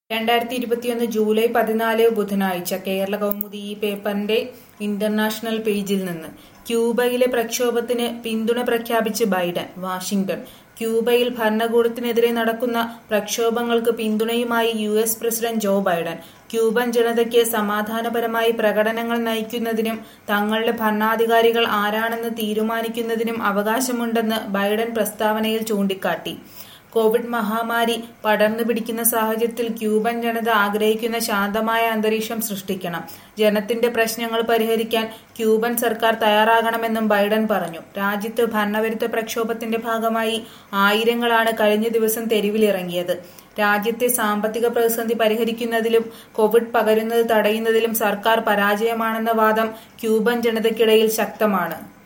രണ്ടായിരത്തി ഇരുപത്തിയൊന്ന് ജൂലൈ പതിനാല് ബുധനാഴ്ച കേരള കൗമുദി ഈ പേപ്പറിന്റെ ഇന്റർനാഷണൽ പേജിൽ നിന്ന് ക്യൂബയിലെ പ്രക്ഷോഭത്തിന് പിന്തുണ പ്രഖ്യാപിച്ച് ബൈഡൻ വാഷിംഗ്ടൺ ക്യൂബയിൽ ഭരണകൂടത്തിനെതിരെ നടക്കുന്ന പ്രക്ഷോഭങ്ങൾക്ക് പിന്തുണയുമായി U S president Joe Biden Cuban ജനതയ്ക്ക് സമാധാനപരമായി പ്രകടനങ്ങൾ നയിക്കുന്നതിനും തങ്ങളുടെ ഭരണാധികാരികൾ ആരാണെന്ന് തീരുമാനിക്കുന്നതിനും അവകാശമുണ്ടെന്ന് ബൈഡൻ പ്രസ്താവനയിൽ ചൂണ്ടിക്കാട്ടി കോവിഡ് മഹാമാരി പടർന്നു പിടിക്കുന്ന സാഹചര്യത്തിൽ ക്യൂബൻ ജനത ആഗ്രഹിക്കുന്ന ശാന്തമായ അന്തരീക്ഷം സൃഷ്ടിക്കണം ജനത്തിന്റെ പ്രശ്നങ്ങൾ പരിഹരിക്കാൻ ക്യൂബൻ സർക്കാർ തയ്യാറാകണമെന്നും ബൈഡൻ പറഞ്ഞു രാജ്യത്ത് ഭരണവിരുദ്ധ പ്രക്ഷോഭത്തിന്റെ ഭാഗമായി ആയിരങ്ങളാണ് കഴിഞ്ഞ ദിവസം തെരുവിലിറങ്ങിയത് രാജ്യത്തെ സാമ്പത്തിക പ്രതിസന്ധി പരിഹരിക്കുന്നതിലും കോവിഡ് പകരുന്നത് തടയുന്നതിലും സർക്കാർ പരാജയമാണെന്ന വാദം ക്യൂബൻ ജനതയ്ക്കിടയിൽ ശക്തമാണ്